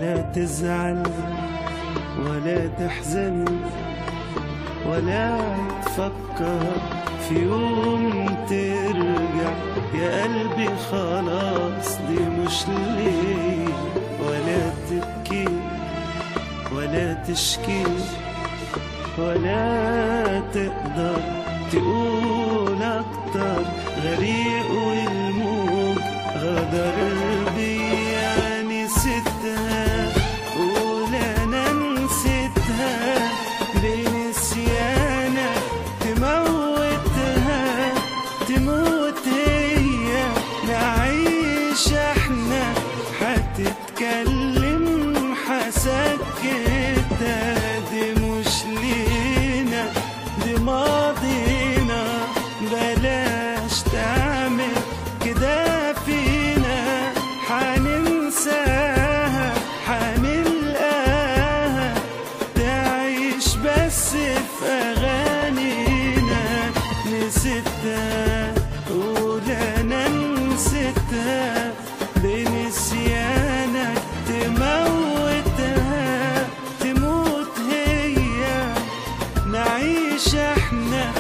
ولا تزعل ولا تحزن ولا تفكر في يوم ترجع يا قلبي خلاص دي مش ليه ولا تبكي ولا تشكي ولا تقدر تقول اكتر غريق والموج غدر بيا نسيتها قول انا نسيتها بنسيانك تموتها تموت هي نعيش احنا هتتكلم حسكتها دي مش لينا دي ماضينا بلاش تعمل كده فينا حننساها حنلقاها تعيش بس في أغانينا نسيتها قول أنا نسيتها بنسيانك تموتها تموت هي نعيش احنا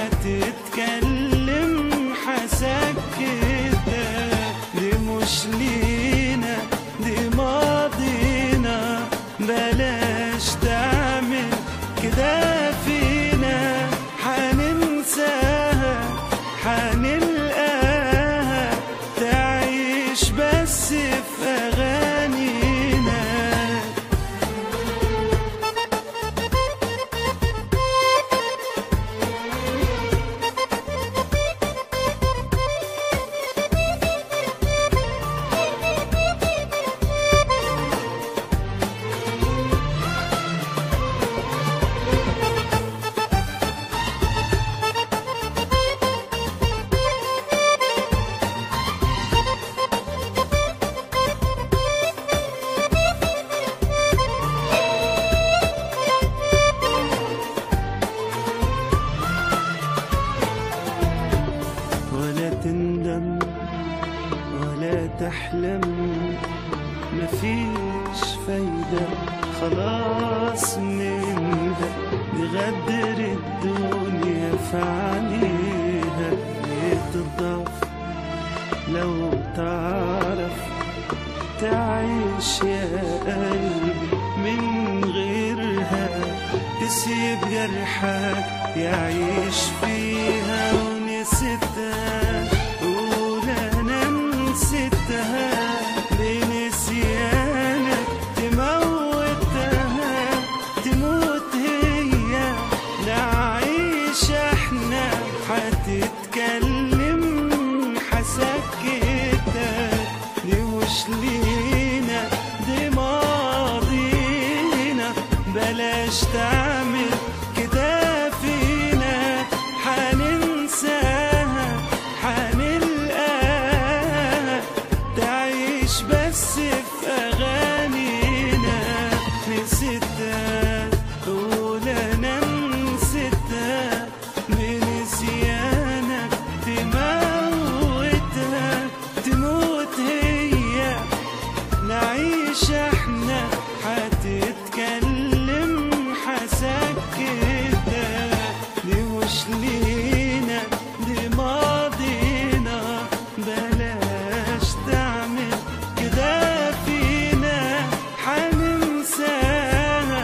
هتتكلم حسكتها دي مش لينا دي ماضينا بلاش تعمل كده فينا حننساها حنلقاها تعيش بس في أغانينا ولا تندم ولا تحلم مفيش فايدة خلاص منها نغدر الدنيا في عينيها تضعف لو تعرف تعيش يا قلبي من غيرها تسيب جرحك يعيش فيها ونسيتها قول انا نسيتها بنسيانك تموتها تموت هي نعيش احنا هتتكلم حسكتها دي مش لينا دي ماضينا بلاش تعمل كده فينا حننساها حنلقاها تعيش بس في أغانينا نسيتها قول أنا نسيتها بنسيانك تموتها تموت هي نعيش احنا هتتكلم حسكتها دي مش لينا دي ماضينا بلاش تعمل كده فينا حننساها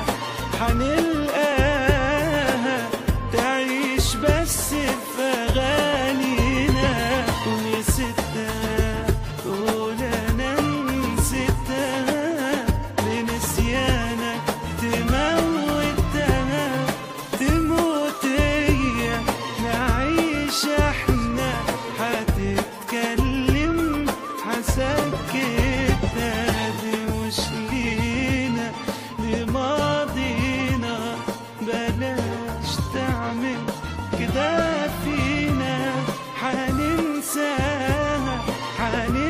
حنلقاها تعيش بس في أغانينا ونسيتها قول أنا نسيتها بنسيانك تموتها تموت هي نعيش احنا هتتكلم حسكتها دي مش لينا دي ماضينا بلاش تعمل كده فينا حننساها حننساها